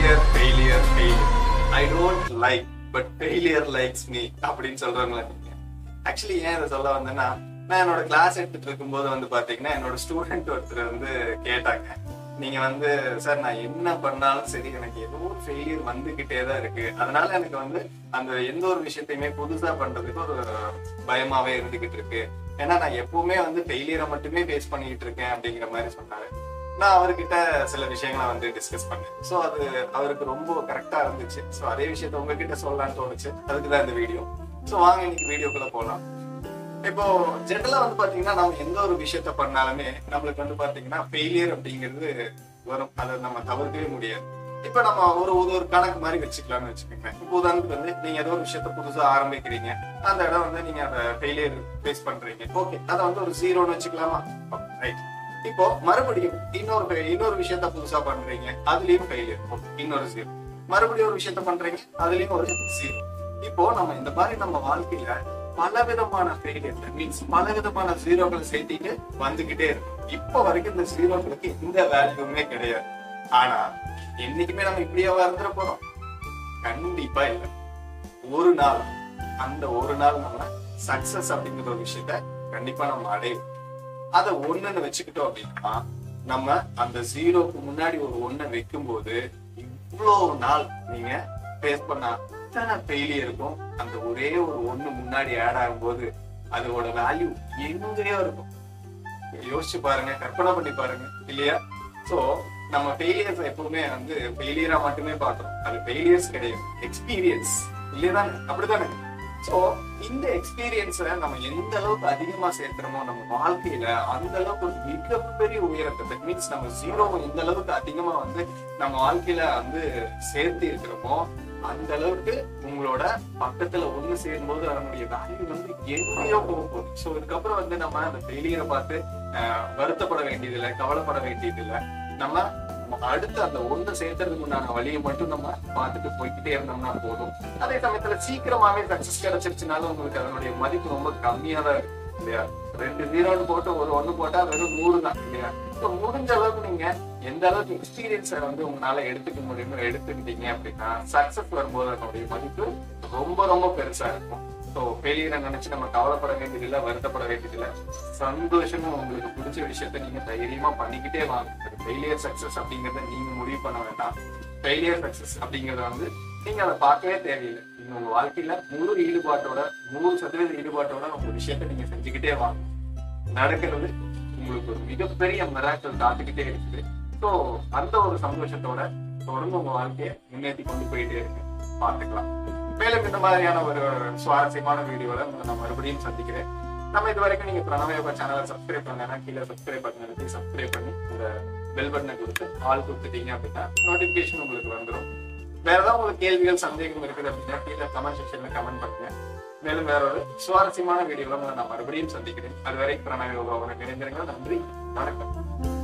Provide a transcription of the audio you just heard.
failure failure failure I don't like but failure likes me அப்படின்னு சொல்றவங்களா நீங்க actually ஏன் இதை சொல்ல வந்தேன்னா நான் என்னோட கிளாஸ் எடுத்துட்டு இருக்கும்போது வந்து பாத்தீங்கன்னா என்னோட ஸ்டூடெண்ட் ஒருத்தர் வந்து கேட்டாங்க நீங்க வந்து சார் நான் என்ன பண்ணாலும் சரி எனக்கு ஏதோ ஒரு ஃபெயிலியர் வந்துகிட்டே தான் இருக்கு அதனால எனக்கு வந்து அந்த எந்த ஒரு விஷயத்தையுமே புதுசா பண்றதுக்கு ஒரு பயமாவே இருந்துகிட்டு இருக்கு ஏன்னா நான் எப்பவுமே வந்து ஃபெயிலியரை மட்டுமே ஃபேஸ் பண்ணிட்டு இருக்கேன் அப்படிங்கிற மாதிரி சொன்னாரு நான் அவர்கிட்ட சில விஷயங்களை வந்து டிஸ்கஸ் பண்ணேன் ஸோ அது அவருக்கு ரொம்ப கரெக்டா இருந்துச்சு ஸோ அதே விஷயத்த உங்ககிட்ட சொல்லலாம்னு தோணுச்சு அதுக்கு தான் இந்த வீடியோ ஸோ வாங்க இன்னைக்கு வீடியோக்குள்ள போகலாம் இப்போ ஜெனரலா வந்து பாத்தீங்கன்னா நம்ம எந்த ஒரு விஷயத்த பண்ணாலுமே நம்மளுக்கு வந்து பாத்தீங்கன்னா ஃபெயிலியர் அப்படிங்கிறது வரும் அதை நம்ம தவிர்க்கவே முடியாது இப்ப நம்ம ஒரு ஒரு ஒரு கணக்கு மாதிரி வச்சுக்கலாம்னு வச்சுக்கோங்க இப்போ உதாரணத்துக்கு வந்து நீங்க ஏதோ ஒரு விஷயத்த புதுசா ஆரம்பிக்கிறீங்க அந்த இடம் வந்து நீங்க அந்த ஃபெயிலியர் ஃபேஸ் பண்றீங்க ஓகே அதை வந்து ஒரு ஜீரோன்னு வச்சுக்கலாமா ரைட் இப்போ மறுபடியும் இன்னொரு fa- இன்னொரு விஷயத்த புதுசா பண்றீங்க அதுலயும் ஃபெயிலியர் இன்னொரு ஜீரோ மறுபடியும் ஒரு விஷயத்த பண்றீங்க அதுலயும் ஒரு ஜீரோ இப்போ நம்ம இந்த மாதிரி நம்ம வாழ்க்கையில பல விதமான ஃபெயிலியர் மீன்ஸ் பல விதமான ஜீரோக்களை சேர்த்திட்டு வந்துகிட்டே இருக்கும் இப்போ வரைக்கும் இந்த ஜீரோக்களுக்கு எந்த வேல்யூமே கிடையாது ஆனா என்னைக்குமே நம்ம இப்படியாவா இருந்துட போறோம் கண்டிப்பா இல்லை ஒரு நாள் அந்த ஒரு நாள் நம்ம சக்சஸ் அப்படிங்கிற ஒரு விஷயத்த கண்டிப்பா நம்ம அடைவோம் அதை ஒண்ணுன்னு வச்சுக்கிட்டோம் அப்படின்னா நம்ம அந்த ஜீரோக்கு முன்னாடி ஒரு ஒண்ணை வைக்கும்போது இவ்வளவு நாள் நீங்க ஃபேஸ் பண்ண அத்தனை ஃபெயிலியருக்கும் அந்த ஒரே ஒரு ஒண்ணு முன்னாடி ஆட் ஆகும்போது அதோட வேல்யூ எங்கேயோ இருக்கும் யோசிச்சு பாருங்க கற்பனை பண்ணி பாருங்க இல்லையா சோ நம்ம ஃபெயிலியர்ஸ் எப்பவுமே வந்து ஃபெயிலியரா மட்டுமே பார்க்கறோம் அது ஃபெயிலியர்ஸ் கிடையாது எக்ஸ்பீரியன்ஸ் இல்லையதானே அப்படிதானே சோ இந்த எக்ஸ்பீரியன்ஸை நம்ம எந்த அளவுக்கு அதிகமா சேர்க்கிறோமோ நம்ம வாழ்க்கையில அந்த அளவுக்கு ஒரு மிகப்பெரிய உயரத்தை மீன்ஸ் நம்ம ஜீரோ எந்த அளவுக்கு அதிகமா வந்து நம்ம வாழ்க்கையில வந்து சேர்த்து இருக்கிறோமோ அந்த அளவுக்கு உங்களோட பக்கத்துல ஒண்ணு சேரும்போது அதனுடைய வேல்யூ வந்து எங்கேயோ போக போகுது ஸோ இதுக்கப்புறம் வந்து நம்ம அந்த ஃபெயிலியரை பார்த்து ஆஹ், வருத்தப்பட வேண்டியதில்லை கவலைப்பட வேண்டியதில்லை நம்ம அடுத்து அந்த ஒண்ணு சேர்த்துறதுக்கு உண்டான வழியை மட்டும் நம்ம பார்த்துட்டு போய்க்கிட்டே இருந்தோம்னா போதும் அதே சமயத்துல சீக்கிரமாவே சக்சஸ் கிடைச்சிருச்சுனாலும் உங்களுக்கு அதனுடைய மதிப்பு ரொம்ப கம்மியா தான் இருக்கு இல்லையா ரெண்டு ஜீரோன்னு போட்டு ஒரு ஒண்ணு போட்டா வெறும் நூறு தான் இல்லையா ஸோ முடிஞ்ச அளவுக்கு நீங்க எந்த அளவுக்கு எக்ஸ்பீரியன்ஸை வந்து உங்களால எடுத்துக்க முடியுமோ எடுத்துக்கிட்டீங்க அப்படின்னா சக்சஸ் வரும்போது அதனுடைய மதிப்பு ரொம்ப ரொம்ப பெருசா இருக்கும் ஸோ ஃபெயிலியரை நினைச்சு நம்ம கவலைப்பட வேண்டியதில்லை வருத்தப்பட வேண்டியதில்லை சந்தோஷமா உங்களுக்கு பிடிச்ச விஷயத்த நீங்க தைரியமா பண்ணிக்கிட்டே வாங்க ஃபெயிலியர் சக்சஸ் அப்படிங்கறத நீங்க முடிவு பண்ண வேண்டாம் ஃபெயிலியர் சக்சஸ் அப்படிங்கறத வந்து நீங்க அதை பார்க்கவே தேவையில்லை நீங்க உங்க வாழ்க்கையில முழு ஈடுபாட்டோட நூறு சதவீத ஈடுபாட்டோட உங்க விஷயத்த நீங்க செஞ்சுக்கிட்டே வாங்க நடக்கிறது உங்களுக்கு ஒரு மிகப்பெரிய மிராக்கள் காத்துக்கிட்டே இருக்குது ஸோ அந்த ஒரு சந்தோஷத்தோட தொடர்ந்து உங்க வாழ்க்கையை முன்னேற்றி கொண்டு போயிட்டே இருக்கு பார்த்துக்கலாம் மேலும் இந்த மாதிரியான ஒரு சுவாரஸ்யமான வீடியோல உங்களை நான் மறுபடியும் சந்திக்கிறேன் நம்ம இது வரைக்கும் நீங்க பிரணவயோகா சேனலை சப்ஸ்கிரைப் பண்ணலன்னா கீழே சப்ஸ்கிரைப் பட்டன் அழுத்தி சப்ஸ்கிரைப் பண்ணி இந்த பெல் பட்டனை கொடுத்து ஆள் கொடுத்துட்டீங்க அப்படின்னா நோட்டிபிகேஷன் உங்களுக்கு வந்துடும் வேற ஏதாவது உங்களுக்கு கேள்விகள் சந்தேகம் இருக்குது அப்படின்னா கீழே கமெண்ட் செக்ஷன்ல கமெண்ட் பண்ணுங்க மேலும் வேற ஒரு சுவாரஸ்யமான வீடியோல உங்களை நான் மறுபடியும் சந்திக்கிறேன் அதுவரை பிரணவ யோகாவோட இணைந்திருங்கள் நன்றி வணக்கம்